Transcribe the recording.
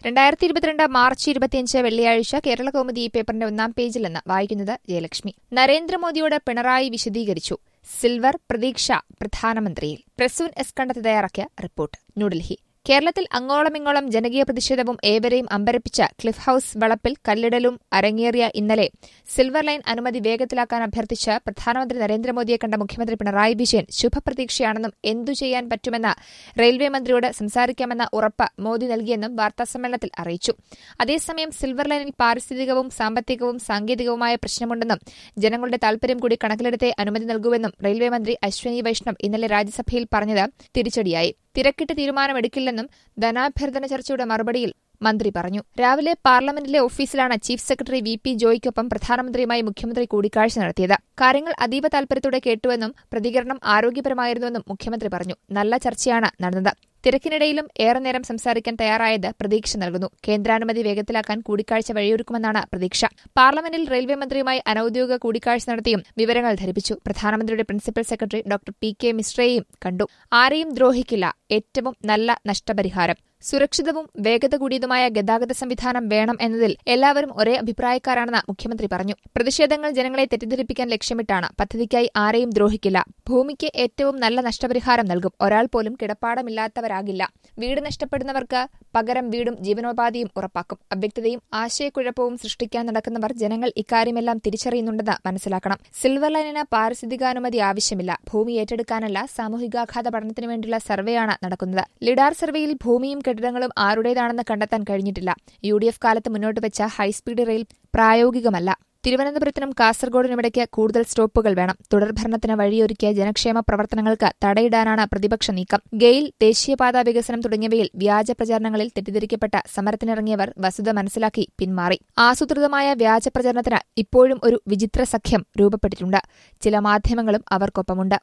രണ്ടായിരത്തി ഇരുപത്തിരണ്ട് മാർച്ച് ഇരുപത്തിയഞ്ച് വെള്ളിയാഴ്ച കേരള കൗമുദി ഈ പേപ്പറിന്റെ ഒന്നാം പേജിൽ നിന്ന് വായിക്കുന്നത് ജയലക്ഷ്മി നരേന്ദ്രമോദിയോട് പിണറായി വിശദീകരിച്ചു സിൽവർ പ്രതീക്ഷ പ്രധാനമന്ത്രിയിൽ പ്രസൂൻ എസ് കണ്ടത്ത് തയ്യാറാക്കിയ റിപ്പോർട്ട് ന്യൂഡൽഹി കേരളത്തിൽ അങ്ങോളമിങ്ങോളം ജനകീയ പ്രതിഷേധവും ഏവരെയും അമ്പരപ്പിച്ച ക്ലിഫ് ഹൌസ് വളപ്പിൽ കല്ലിടലും അരങ്ങേറിയ ഇന്നലെ സിൽവർ ലൈൻ അനുമതി വേഗത്തിലാക്കാൻ അഭ്യർത്ഥിച്ച് പ്രധാനമന്ത്രി നരേന്ദ്രമോദിയെ കണ്ട മുഖ്യമന്ത്രി പിണറായി വിജയൻ ശുഭപ്രതീക്ഷയാണെന്നും എന്തു ചെയ്യാൻ പറ്റുമെന്ന് റെയിൽവേ മന്ത്രിയോട് സംസാരിക്കാമെന്ന ഉറപ്പ് മോദി നൽകിയെന്നും വാർത്താസമ്മേളനത്തിൽ അറിയിച്ചു അതേസമയം സിൽവർ ലൈനിൽ പാരിസ്ഥിതികവും സാമ്പത്തികവും സാങ്കേതികവുമായ പ്രശ്നമുണ്ടെന്നും ജനങ്ങളുടെ താൽപര്യം കൂടി കണക്കിലെടുത്തേ അനുമതി നൽകൂവെന്നും റെയിൽവേ മന്ത്രി അശ്വനി വൈഷ്ണവ് ഇന്നലെ രാജ്യസഭയിൽ പറഞ്ഞത് തിരിച്ചടിയായി തിരക്കിട്ട് തീരുമാനമെടുക്കില്ലെന്നും ധനാഭ്യർത്ഥന ചർച്ചയുടെ മറുപടിയിൽ മന്ത്രി പറഞ്ഞു രാവിലെ പാർലമെന്റിലെ ഓഫീസിലാണ് ചീഫ് സെക്രട്ടറി വി പി ജോയിക്കൊപ്പം പ്രധാനമന്ത്രിയുമായി മുഖ്യമന്ത്രി കൂടിക്കാഴ്ച നടത്തിയത് കാര്യങ്ങൾ അതീവ താൽപര്യത്തോടെ കേട്ടുവെന്നും പ്രതികരണം ആരോഗ്യപരമായിരുന്നുവെന്നും മുഖ്യമന്ത്രി പറഞ്ഞു നല്ല ചർച്ചയാണ് നടന്നത് തിരക്കിനിടയിലും ഏറെ നേരം സംസാരിക്കാൻ തയ്യാറായത് പ്രതീക്ഷ നൽകുന്നു കേന്ദ്രാനുമതി വേഗത്തിലാക്കാൻ കൂടിക്കാഴ്ച വഴിയൊരുക്കുമെന്നാണ് പ്രതീക്ഷ പാർലമെന്റിൽ റെയിൽവേ മന്ത്രിയുമായി അനൌദ്യോഗിക കൂടിക്കാഴ്ച നടത്തിയും വിവരങ്ങൾ ധരിപ്പിച്ചു പ്രധാനമന്ത്രിയുടെ principal secretary doctor P K മിശ്രയെയും കണ്ടു ആരെയും ദ്രോഹിക്കില്ല ഏറ്റവും നല്ല നഷ്ടപരിഹാരം സുരക്ഷിതവും വേഗത കൂടിയതുമായ ഗതാഗത സംവിധാനം വേണം എന്നതിൽ എല്ലാവരും ഒരേ അഭിപ്രായക്കാരാണെന്ന് മുഖ്യമന്ത്രി പറഞ്ഞു പ്രതിഷേധങ്ങൾ ജനങ്ങളെ തെറ്റിദ്ധരിപ്പിക്കാൻ ലക്ഷ്യമിട്ടാണ് പദ്ധതിക്കായി ആരെയും ദ്രോഹിക്കില്ല ഭൂമിക്ക് ഏറ്റവും നല്ല നഷ്ടപരിഹാരം നൽകും ഒരാൾ പോലും കിടപ്പാടമില്ലാത്തവരാകില്ല വീട് നഷ്ടപ്പെടുന്നവർക്ക് പകരം വീടും ജീവനോപാധിയും ഉറപ്പാക്കും അവ്യക്തതയും ആശയക്കുഴപ്പവും സൃഷ്ടിക്കാൻ നടക്കുന്നവർ ജനങ്ങൾ ഇക്കാര്യമെല്ലാം തിരിച്ചറിയുന്നുണ്ടെന്ന് മനസ്സിലാക്കണം സിൽവർ ലൈനിന് പാരിസ്ഥിതികാനുമതി ആവശ്യമില്ല ഭൂമി ഏറ്റെടുക്കാനല്ല സാമൂഹികാഘാത പഠനത്തിനു വേണ്ടിയുള്ള സർവേയാണ് നടക്കുന്നത് ലിഡാർ സർവേയിൽ ഭൂമിയും കെട്ടിടങ്ങളും ആരുടേതാണെന്ന് കണ്ടെത്താൻ കഴിഞ്ഞിട്ടില്ല യു ഡി എഫ് കാലത്ത് മുന്നോട്ട് വെച്ച ഹൈസ്പീഡ് റെയിൽ പ്രായോഗികമല്ല തിരുവനന്തപുരത്തിനും കാസർഗോഡിനുമിടയ്ക്ക് കൂടുതൽ സ്റ്റോപ്പുകൾ വേണം തുടർഭരണത്തിന് വഴിയൊരുക്കിയ ജനക്ഷേമ പ്രവർത്തനങ്ങൾക്ക് തടയിടാനാണ് പ്രതിപക്ഷ നീക്കം ഗെയിൽ ദേശീയപാതാ വികസനം തുടങ്ങിയവയിൽ വ്യാജ പ്രചാരണങ്ങളിൽ തെറ്റിദ്ധരിക്കപ്പെട്ട സമരത്തിനിറങ്ങിയവർ വസ്തുത മനസ്സിലാക്കി പിന്മാറി ആസൂത്രിതമായ വ്യാജ പ്രചരണത്തിന് ഇപ്പോഴും ഒരു വിചിത്ര സഖ്യം രൂപപ്പെട്ടിട്ടുണ്ട് ചില മാധ്യമങ്ങളും അവർക്കൊപ്പമുണ്ട്